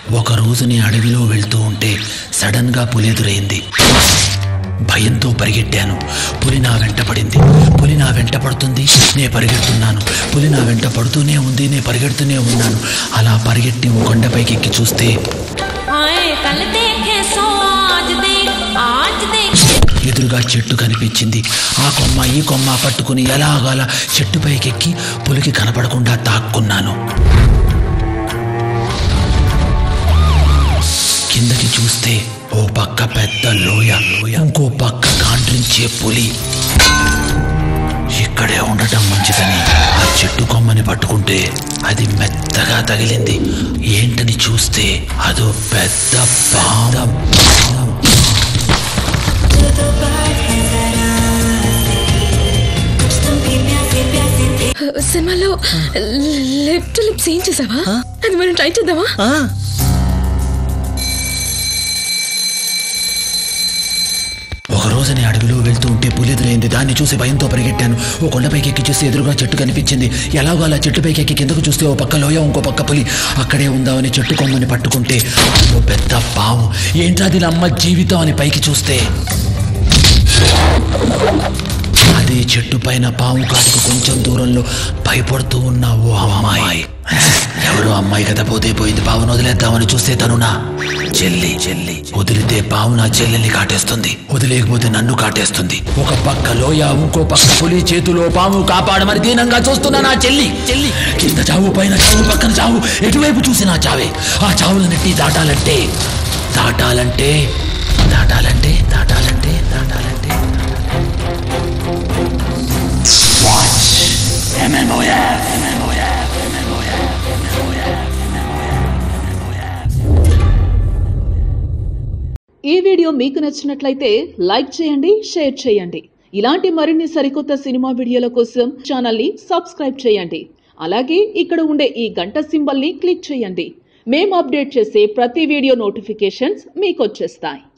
ఒక రోజు నీ అడవిలో వెళ్తూ ఉంటే సడన్ గా పులి ఎదురైంది భయంతో పరిగెట్టాను పులి నా వెంట పడింది పులి నా వెంట పడుతుంది నే పరిగెడుతున్నాను పులి నా వెంట పడుతూనే ఉంది నే పరిగెడుతూనే ఉన్నాను అలా పరిగెట్టి ఓ కొండపైకి ఎక్కి చూస్తే हाय कल देखे सो आज देख आज देख ఎదురుగా చెట్టు కనిపించింది ఆ కొమ్మ ఈ కొమ్మ పట్టుకుని ఎలాగలా చెట్టుపైకి ఎక్కి పులికి కనపడకుండా తాక్కున్నాను కిందకి చూస్తే ఓ పక్క పెద్ద లోయ ఇంకో పక్క కాండ్రించే పులి ఇక్కడే ఉండటం మంచిదని ఆ చెట్టు కొమ్మని పట్టుకుంటే అది మెత్తగా తగిలింది ఏంటని చూస్తే అదో పెద్ద పాము సినిమాలో లెఫ్ట్ లిప్స్ ఏం చేసావా అది మనం ట్రై చేద్దామా ఒక రోజు నేను అడవిలో వెళ్తూ ఉంటే పులి ఎదురైంది దాన్ని చూసి భయంతో పరిగెట్టాను ఓ కొండపైకి ఎక్కి చూస్తే ఎదురుగా చెట్టు కనిపించింది ఎలాగో అలా చెట్టుపైకి ఎక్కి కిందకు చూస్తే ఓ పక్క లోయ ఇంకో పక్క పులి అక్కడే ఉందామని చెట్టు కొమ్మని పట్టుకుంటే ఓ పెద్ద పాము ఏంటది అమ్మ జీవితం అని పైకి చూస్తే అదే చెట్టు పైన పాము కాటుకు కొంచెం దూరంలో భయపడుతూ ఉన్న ఓ అమ్మాయి ఎవరో అమ్మాయి కదా పోతే పోయింది పావును వదిలేద్దామని చూస్తే తను నా చెల్లి చెల్లి వదిలితే పావు నా చెల్లెల్ని కాటేస్తుంది వదిలేకపోతే నన్ను కాటేస్తుంది ఒక పక్క లోయ ఇంకో పక్క పులి చేతిలో పాము కాపాడమని దీనంగా చూస్తున్నా నా చెల్లి చెల్లి కింద చావు పైన చావు పక్కన చావు ఎటువైపు చూసినా చావే ఆ చావులనెట్టి దాటాలంటే దాటాలంటే దాటాలంటే దాటాలంటే దాటాలంటే Watch MMOF MMOF MMOF ఈ వీడియో మీకు నచ్చినట్లయితే లైక్ చేయండి షేర్ చేయండి ఇలాంటి మరిన్ని సరికొత్త సినిమా వీడియోల కోసం ఛానల్ని సబ్స్క్రైబ్ చేయండి అలాగే ఇక్కడ ఉండే ఈ గంట సింబల్ని క్లిక్ చేయండి మేము అప్డేట్ చేసే ప్రతి వీడియో నోటిఫికేషన్స్ మీకు వచ్చేస్తాయి